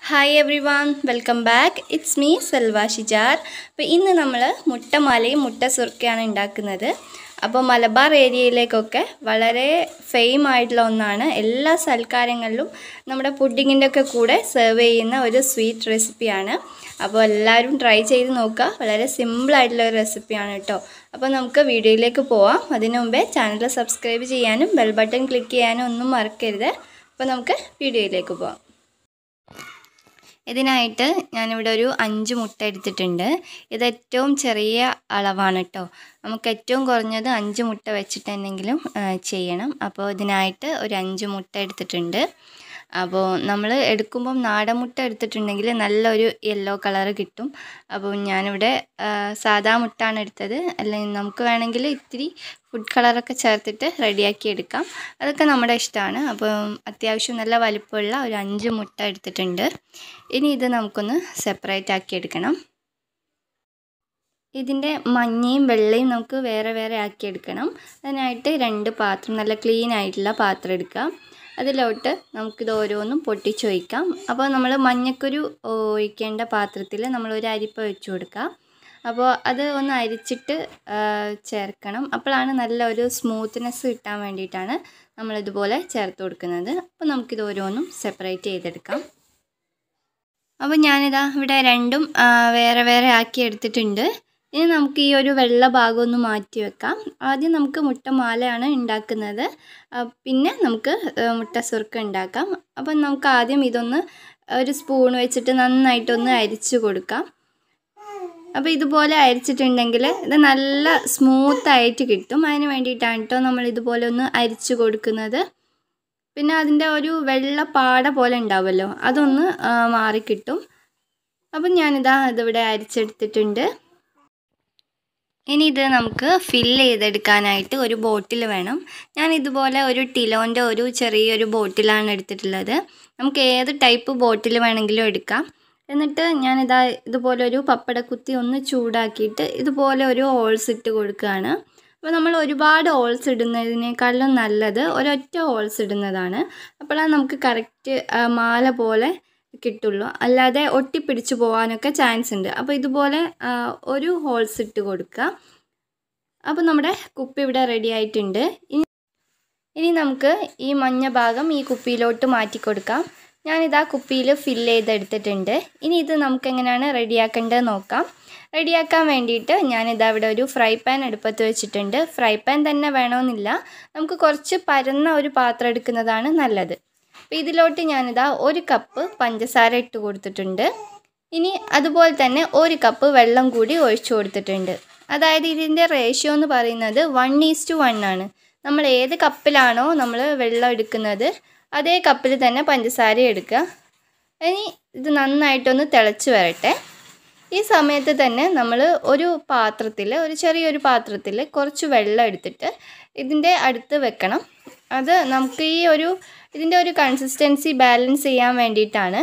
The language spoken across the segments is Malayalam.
hi everyone welcome back it's me Selva Shijar അപ്പോൾ ഇന്ന് നമ്മൾ മുട്ടമാലയും മുട്ട സുർക്കയാണ് ഉണ്ടാക്കുന്നത് അപ്പോൾ മലബാർ ഏരിയയിലേക്കൊക്കെ വളരെ ഫെയിം ആയിട്ടുള്ള ഒന്നാണ് എല്ലാ സൽക്കാരങ്ങളിലും നമ്മുടെ പുഡിങ്ങിൻ്റെ ഒക്കെ കൂടെ സെർവ് ചെയ്യുന്ന ഒരു സ്വീറ്റ് റെസിപ്പിയാണ് അപ്പോൾ എല്ലാവരും ട്രൈ ചെയ്ത് നോക്കുക വളരെ സിമ്പിളായിട്ടുള്ള ഒരു റെസിപ്പിയാണ് കേട്ടോ അപ്പോൾ നമുക്ക് വീഡിയോയിലേക്ക് പോവാം അതിനു മുമ്പേ ചാനൽ സബ്സ്ക്രൈബ് ചെയ്യാനും ബെൽ ബട്ടൺ ക്ലിക്ക് ചെയ്യാനും ഒന്നും മറക്കരുത് അപ്പോൾ നമുക്ക് വീഡിയോയിലേക്ക് പോവാം ഇതിനായിട്ട് ഞാനിവിടെ ഒരു അഞ്ച് മുട്ട എടുത്തിട്ടുണ്ട് ഇത് ഏറ്റവും ചെറിയ അളവാണ് കേട്ടോ നമുക്ക് ഏറ്റവും കുറഞ്ഞത് അഞ്ച് മുട്ട വെച്ചിട്ടെന്തെങ്കിലും ചെയ്യണം അപ്പോൾ ഇതിനായിട്ട് ഒരു അഞ്ച് മുട്ട എടുത്തിട്ടുണ്ട് അപ്പോൾ നമ്മൾ എടുക്കുമ്പം നാടൻ മുട്ട എടുത്തിട്ടുണ്ടെങ്കിൽ നല്ലൊരു യെല്ലോ കളറ് കിട്ടും അപ്പോൾ ഞാനിവിടെ സാദാ മുട്ടാണ് എടുത്തത് അല്ലെങ്കിൽ നമുക്ക് വേണമെങ്കിൽ ഇത്തിരി ഫുഡ് കളറൊക്കെ ചേർത്തിട്ട് റെഡിയാക്കി എടുക്കാം അതൊക്കെ നമ്മുടെ ഇഷ്ടമാണ് അപ്പം അത്യാവശ്യം നല്ല വലിപ്പമുള്ള ഒരു അഞ്ച് മുട്ട എടുത്തിട്ടുണ്ട് ഇനി ഇത് നമുക്കൊന്ന് സെപ്പറേറ്റ് ആക്കി എടുക്കണം ഇതിൻ്റെ മഞ്ഞയും വെള്ളയും നമുക്ക് വേറെ വേറെ ആക്കി എടുക്കണം അതിനായിട്ട് രണ്ട് പാത്രം നല്ല ക്ലീൻ ആയിട്ടുള്ള പാത്രം എടുക്കാം അതിലോട്ട് നമുക്കിത് ഓരോന്നും പൊട്ടിച്ച് ഒഴിക്കാം അപ്പോൾ നമ്മൾ മഞ്ഞക്കുരു ഒഴിക്കേണ്ട പാത്രത്തിൽ നമ്മൾ ഒരു അരിപ്പ വെച്ച് കൊടുക്കുക അപ്പോൾ അത് ഒന്ന് അരിച്ചിട്ട് ചേർക്കണം അപ്പോഴാണ് നല്ല ഒരു സ്മൂത്ത്നെസ് കിട്ടാൻ വേണ്ടിയിട്ടാണ് നമ്മളിതുപോലെ ചേർത്ത് കൊടുക്കുന്നത് അപ്പോൾ നമുക്കിത് ഓരോന്നും സെപ്പറേറ്റ് ചെയ്തെടുക്കാം അപ്പോൾ ഞാനിതാ ഇവിടെ രണ്ടും വേറെ വേറെ ആക്കി എടുത്തിട്ടുണ്ട് ഇനി നമുക്ക് ഈ ഒരു വെള്ള ഭാഗം ഒന്ന് മാറ്റി വെക്കാം ആദ്യം നമുക്ക് മുട്ടമാലയാണ് ഉണ്ടാക്കുന്നത് പിന്നെ നമുക്ക് മുട്ട സുർക്ക ഉണ്ടാക്കാം അപ്പം നമുക്ക് ആദ്യം ഇതൊന്ന് ഒരു സ്പൂൺ വെച്ചിട്ട് നന്നായിട്ടൊന്ന് അരിച്ചു കൊടുക്കാം അപ്പോൾ ഇതുപോലെ അരിച്ചിട്ടുണ്ടെങ്കിൽ ഇത് നല്ല സ്മൂത്തായിട്ട് കിട്ടും അതിന് വേണ്ടിയിട്ടാണ് കേട്ടോ നമ്മൾ ഇതുപോലെ ഒന്ന് അരിച്ചു കൊടുക്കുന്നത് പിന്നെ അതിൻ്റെ ഒരു വെള്ള പാട പോലെ ഉണ്ടാവുമല്ലോ അതൊന്ന് മാറിക്കിട്ടും അപ്പം ഞാനിതാ ഇതിവിടെ അരിച്ചെടുത്തിട്ടുണ്ട് ഇനി ഇത് നമുക്ക് ഫില്ല് ചെയ്തെടുക്കാനായിട്ട് ഒരു ബോട്ടിൽ വേണം ഞാൻ ഇതുപോലെ ഒരു ടിലോൻ്റെ ഒരു ചെറിയൊരു ബോട്ടിലാണ് എടുത്തിട്ടുള്ളത് നമുക്ക് ഏത് ടൈപ്പ് ബോട്ടിൽ വേണമെങ്കിലും എടുക്കാം എന്നിട്ട് ഞാനിതാ ഇതുപോലെ ഒരു പപ്പടക്കുത്തി ഒന്ന് ചൂടാക്കിയിട്ട് ഇതുപോലെ ഒരു ഹോൾസ് ഇട്ട് കൊടുക്കുകയാണ് അപ്പോൾ നമ്മൾ ഒരുപാട് ഹോൾസ് ഇടുന്നതിനേക്കാളും നല്ലത് ഒരൊറ്റ ഹോൾസ് ഇടുന്നതാണ് അപ്പോഴാണ് നമുക്ക് കറക്റ്റ് മാല പോലെ കിട്ടുള്ളൂ അല്ലാതെ ഒട്ടിപ്പിടിച്ച് പോകാനൊക്കെ ചാൻസ് ഉണ്ട് അപ്പോൾ ഇതുപോലെ ഒരു ഹോൾസ് ഇട്ട് കൊടുക്കുക അപ്പോൾ നമ്മുടെ കുപ്പി ഇവിടെ റെഡി ആയിട്ടുണ്ട് ഇനി ഇനി നമുക്ക് ഈ മഞ്ഞ ഭാഗം ഈ കുപ്പിയിലോട്ട് മാറ്റി കൊടുക്കാം ഞാനിതാ കുപ്പിയിൽ ഫില്ല് ചെയ്തെടുത്തിട്ടുണ്ട് ഇനി ഇത് നമുക്ക് എങ്ങനെയാണ് റെഡിയാക്കേണ്ടത് നോക്കാം റെഡിയാക്കാൻ വേണ്ടിയിട്ട് ഞാനിതാ ഇവിടെ ഒരു ഫ്രൈ പാൻ അടുപ്പത്ത് വെച്ചിട്ടുണ്ട് ഫ്രൈ പാൻ തന്നെ വേണമെന്നില്ല നമുക്ക് കുറച്ച് പരന്ന ഒരു പാത്രം എടുക്കുന്നതാണ് നല്ലത് അപ്പോൾ ഇതിലോട്ട് ഞാനിതാ ഒരു കപ്പ് പഞ്ചസാര ഇട്ട് കൊടുത്തിട്ടുണ്ട് ഇനി അതുപോലെ തന്നെ ഒരു കപ്പ് വെള്ളം കൂടി ഒഴിച്ചു കൊടുത്തിട്ടുണ്ട് അതായത് ഇതിൻ്റെ റേഷ്യോ എന്ന് പറയുന്നത് വൺ ഈസ് ടു വൺ ആണ് നമ്മൾ ഏത് കപ്പിലാണോ നമ്മൾ വെള്ളം എടുക്കുന്നത് അതേ കപ്പിൽ തന്നെ പഞ്ചസാര എടുക്കുക ഇനി ഇത് നന്നായിട്ടൊന്ന് തിളച്ച് വരട്ടെ ഈ സമയത്ത് തന്നെ നമ്മൾ ഒരു പാത്രത്തിൽ ഒരു ചെറിയൊരു പാത്രത്തിൽ കുറച്ച് വെള്ളം എടുത്തിട്ട് ഇതിൻ്റെ അടുത്ത് വെക്കണം അത് നമുക്ക് ഈ ഒരു ഇതിൻ്റെ ഒരു കൺസിസ്റ്റൻസി ബാലൻസ് ചെയ്യാൻ വേണ്ടിയിട്ടാണ്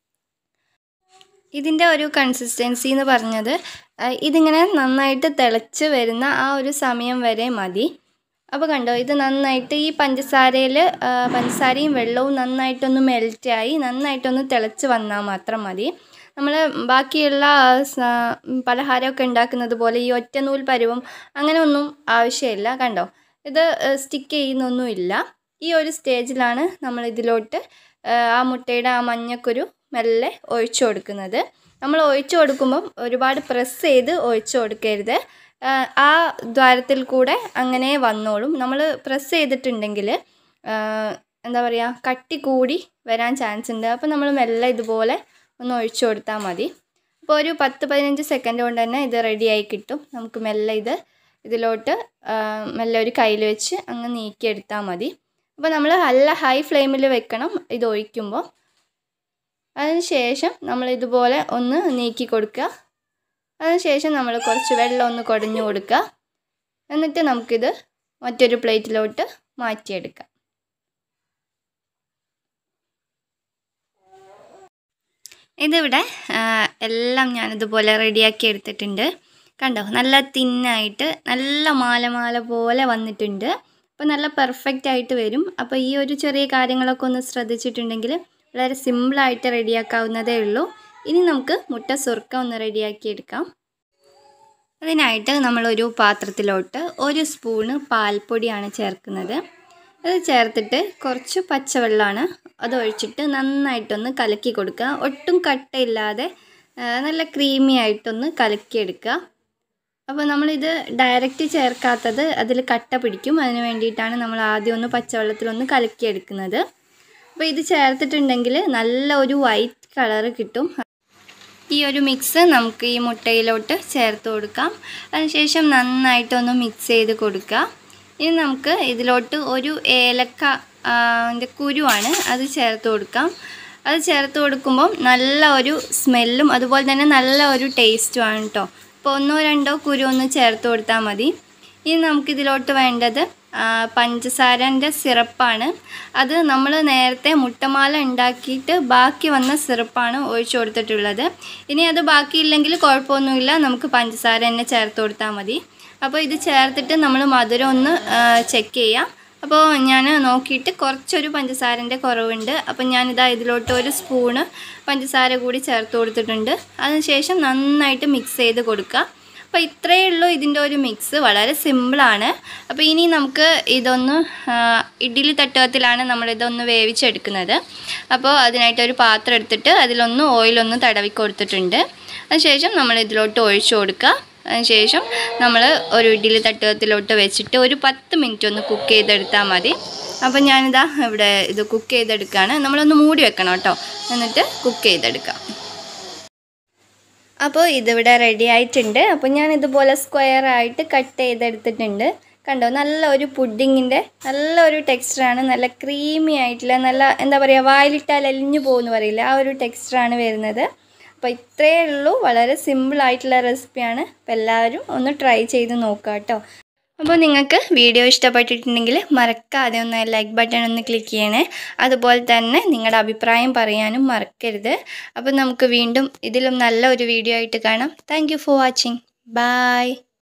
ഇതിൻ്റെ ഒരു കൺസിസ്റ്റൻസി എന്ന് പറഞ്ഞത് ഇതിങ്ങനെ നന്നായിട്ട് തിളച്ച് വരുന്ന ആ ഒരു സമയം വരെ മതി അപ്പോൾ കണ്ടോ ഇത് നന്നായിട്ട് ഈ പഞ്ചസാരയിൽ പഞ്ചസാരയും വെള്ളവും നന്നായിട്ടൊന്ന് മെൽറ്റായി നന്നായിട്ടൊന്ന് തിളച്ച് വന്നാൽ മാത്രം മതി നമ്മൾ ബാക്കിയുള്ള പലഹാരമൊക്കെ ഉണ്ടാക്കുന്നത് പോലെ ഈ ഒറ്റ നൂൽ പരുവം അങ്ങനെ ഒന്നും ആവശ്യമില്ല കണ്ടോ ഇത് സ്റ്റിക്ക് ചെയ്യുന്നൊന്നുമില്ല ഈ ഒരു സ്റ്റേജിലാണ് നമ്മൾ ഇതിലോട്ട് ആ മുട്ടയുടെ ആ മഞ്ഞക്കുരു മെല്ലെ ഒഴിച്ചു കൊടുക്കുന്നത് നമ്മൾ ഒഴിച്ചു കൊടുക്കുമ്പം ഒരുപാട് പ്രസ് ചെയ്ത് ഒഴിച്ചു കൊടുക്കരുത് ആ ദ്വാരത്തിൽ കൂടെ അങ്ങനെ വന്നോളും നമ്മൾ പ്രസ് ചെയ്തിട്ടുണ്ടെങ്കിൽ എന്താ പറയുക കട്ടി കൂടി വരാൻ ചാൻസ് ഉണ്ട് അപ്പോൾ നമ്മൾ മെല്ലെ ഇതുപോലെ ഒന്ന് ഒഴിച്ചു കൊടുത്താൽ മതി അപ്പോൾ ഒരു പത്ത് പതിനഞ്ച് സെക്കൻഡ് കൊണ്ട് തന്നെ ഇത് റെഡിയായി കിട്ടും നമുക്ക് മെല്ലെ ഇത് ഇതിലോട്ട് മെല്ലെ ഒരു കയ്യിൽ വെച്ച് അങ്ങ് നീക്കിയെടുത്താൽ മതി അപ്പോൾ നമ്മൾ നല്ല ഹൈ ഫ്ലെയിമിൽ വെക്കണം ഇത് ഒഴിക്കുമ്പോൾ അതിന് ശേഷം നമ്മൾ ഇതുപോലെ ഒന്ന് നീക്കി കൊടുക്കുക അതിനുശേഷം നമ്മൾ കുറച്ച് വെള്ളം ഒന്ന് കുടഞ്ഞു കൊടുക്കുക എന്നിട്ട് നമുക്കിത് മറ്റൊരു പ്ലേറ്റിലോട്ട് മാറ്റിയെടുക്കാം ഇതിവിടെ എല്ലാം ഞാനിതുപോലെ റെഡിയാക്കി എടുത്തിട്ടുണ്ട് കണ്ടോ നല്ല തിന്നായിട്ട് നല്ല മാല മാല പോലെ വന്നിട്ടുണ്ട് അപ്പോൾ നല്ല പെർഫെക്റ്റ് ആയിട്ട് വരും അപ്പോൾ ഈ ഒരു ചെറിയ കാര്യങ്ങളൊക്കെ ഒന്ന് ശ്രദ്ധിച്ചിട്ടുണ്ടെങ്കിൽ വളരെ സിമ്പിളായിട്ട് റെഡിയാക്കാവുന്നതേ ഉള്ളൂ ഇനി നമുക്ക് മുട്ട സുർക്ക ഒന്ന് റെഡിയാക്കി എടുക്കാം അതിനായിട്ട് നമ്മളൊരു പാത്രത്തിലോട്ട് ഒരു സ്പൂണ് പാൽപ്പൊടിയാണ് ചേർക്കുന്നത് അത് ചേർത്തിട്ട് കുറച്ച് പച്ചവെള്ളമാണ് അത് ഒഴിച്ചിട്ട് നന്നായിട്ടൊന്ന് കലക്കി കൊടുക്കുക ഒട്ടും കട്ടയില്ലാതെ നല്ല ക്രീമി ആയിട്ടൊന്ന് കലക്കിയെടുക്കുക അപ്പോൾ നമ്മളിത് ഡയറക്റ്റ് ചേർക്കാത്തത് അതിൽ കട്ട പിടിക്കും അതിന് വേണ്ടിയിട്ടാണ് നമ്മൾ ആദ്യം ഒന്ന് പച്ചവെള്ളത്തിലൊന്ന് കലക്കിയെടുക്കുന്നത് അപ്പോൾ ഇത് ചേർത്തിട്ടുണ്ടെങ്കിൽ നല്ല ഒരു വൈറ്റ് കളറ് കിട്ടും ഈ ഒരു മിക്സ് നമുക്ക് ഈ മുട്ടയിലോട്ട് ചേർത്ത് കൊടുക്കാം അതിനുശേഷം നന്നായിട്ടൊന്ന് മിക്സ് ചെയ്ത് കൊടുക്കുക ഇനി നമുക്ക് ഇതിലോട്ട് ഒരു ഏലക്ക അതിൻ്റെ കുരുവാണ് അത് ചേർത്ത് കൊടുക്കാം അത് ചേർത്ത് കൊടുക്കുമ്പം നല്ല ഒരു സ്മെല്ലും അതുപോലെ തന്നെ നല്ല ഒരു ടേസ്റ്റുമാണ് കേട്ടോ അപ്പോൾ ഒന്നോ രണ്ടോ കുരു ഒന്ന് ചേർത്ത് കൊടുത്താൽ മതി ഇനി നമുക്കിതിലോട്ട് വേണ്ടത് പഞ്ചസാരൻ്റെ സിറപ്പാണ് അത് നമ്മൾ നേരത്തെ മുട്ടമാല ഉണ്ടാക്കിയിട്ട് ബാക്കി വന്ന സിറപ്പാണ് ഒഴിച്ചു കൊടുത്തിട്ടുള്ളത് ഇനി അത് ബാക്കിയില്ലെങ്കിൽ കുഴപ്പമൊന്നുമില്ല നമുക്ക് പഞ്ചസാര തന്നെ ചേർത്ത് കൊടുത്താൽ മതി അപ്പോൾ ഇത് ചേർത്തിട്ട് നമ്മൾ മധുരം ഒന്ന് ചെക്ക് ചെയ്യാം അപ്പോൾ ഞാൻ നോക്കിയിട്ട് കുറച്ചൊരു പഞ്ചസാരൻ്റെ കുറവുണ്ട് അപ്പോൾ ഞാനിതാ ഇതിലോട്ട് ഒരു സ്പൂണ് പഞ്ചസാര കൂടി ചേർത്ത് കൊടുത്തിട്ടുണ്ട് അതിനുശേഷം നന്നായിട്ട് മിക്സ് ചെയ്ത് കൊടുക്കുക അപ്പോൾ ഇത്രയേ ഉള്ളൂ ഇതിൻ്റെ ഒരു മിക്സ് വളരെ സിമ്പിളാണ് അപ്പോൾ ഇനി നമുക്ക് ഇതൊന്ന് ഇഡ്ഡലി തട്ടകത്തിലാണ് നമ്മളിതൊന്ന് വേവിച്ചെടുക്കുന്നത് അപ്പോൾ അതിനായിട്ട് ഒരു പാത്രം എടുത്തിട്ട് അതിലൊന്ന് ഓയിലൊന്ന് തടവി കൊടുത്തിട്ടുണ്ട് അതിനുശേഷം നമ്മൾ ഇതിലോട്ട് ഒഴിച്ചു കൊടുക്കുക അതിനുശേഷം നമ്മൾ ഒരു ഇഡ്ഡലി തട്ടകത്തിലോട്ട് വെച്ചിട്ട് ഒരു പത്ത് മിനിറ്റ് ഒന്ന് കുക്ക് ചെയ്തെടുത്താൽ മതി അപ്പോൾ ഞാനിതാ ഇവിടെ ഇത് കുക്ക് ചെയ്തെടുക്കുകയാണ് നമ്മളൊന്ന് മൂടി വെക്കണം കേട്ടോ എന്നിട്ട് കുക്ക് ചെയ്തെടുക്കാം അപ്പോൾ ഇതിവിടെ റെഡി ആയിട്ടുണ്ട് അപ്പോൾ ഞാൻ ഇതുപോലെ സ്ക്വയർ ആയിട്ട് കട്ട് ചെയ്തെടുത്തിട്ടുണ്ട് കണ്ടോ നല്ല ഒരു പുഡിങ്ങിൻ്റെ നല്ല ഒരു ടെക്സ്ചറാണ് നല്ല ക്രീമി ആയിട്ടുള്ള നല്ല എന്താ പറയുക വായിലിട്ടാൽ അലിഞ്ഞു പോകുമെന്ന് പറയില്ല ആ ഒരു ടെക്സ്ചറാണ് വരുന്നത് അപ്പോൾ ഇത്രയേ ഉള്ളൂ വളരെ സിമ്പിൾ ആയിട്ടുള്ള റെസിപ്പിയാണ് അപ്പോൾ എല്ലാവരും ഒന്ന് ട്രൈ ചെയ്ത് നോക്കുക കേട്ടോ അപ്പോൾ നിങ്ങൾക്ക് വീഡിയോ ഇഷ്ടപ്പെട്ടിട്ടുണ്ടെങ്കിൽ മറക്കാതെ ഒന്ന് ലൈക്ക് ബട്ടൺ ഒന്ന് ക്ലിക്ക് ചെയ്യണേ അതുപോലെ തന്നെ നിങ്ങളുടെ അഭിപ്രായം പറയാനും മറക്കരുത് അപ്പോൾ നമുക്ക് വീണ്ടും ഇതിലും നല്ല ഒരു വീഡിയോ ആയിട്ട് കാണാം താങ്ക് ഫോർ വാച്ചിങ് ബൈ